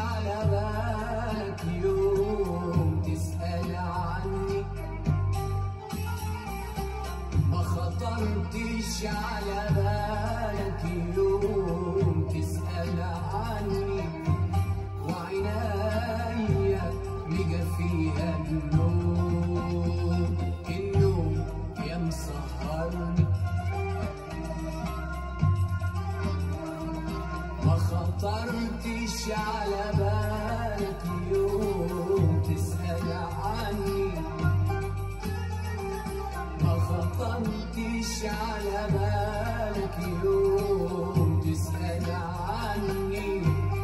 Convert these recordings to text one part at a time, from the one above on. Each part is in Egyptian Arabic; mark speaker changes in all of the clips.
Speaker 1: على بالك يوم تسأل عني ما خطرتش على بالك يوم تسأل عني وعنايا مجا فيها النوم النوم يا مسهرني ما خطرتش على بالك يوم تسأل عني ما خطرتش على بالك يوم تسأل عني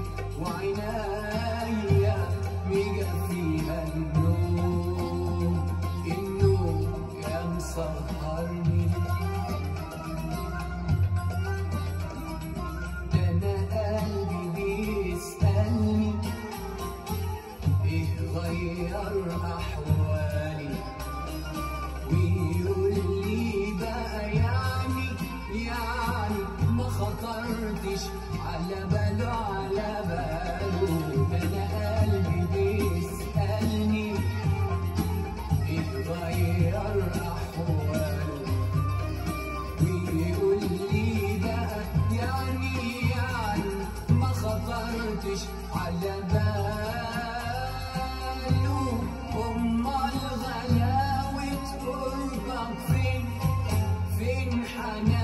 Speaker 1: وعنايا ميجا فيها النوم النوم يا مسهرني ده انا قلبي بيسألني ايه غير احوالي ويقول لي بقى يعني يعني ما خطرتش على باله على باله ده انا قلبي بيسألني ايه غير احواله ويقول لي بقى يعني يعني ما خطرتش على باله امال غلاوة قربك فين فين حنان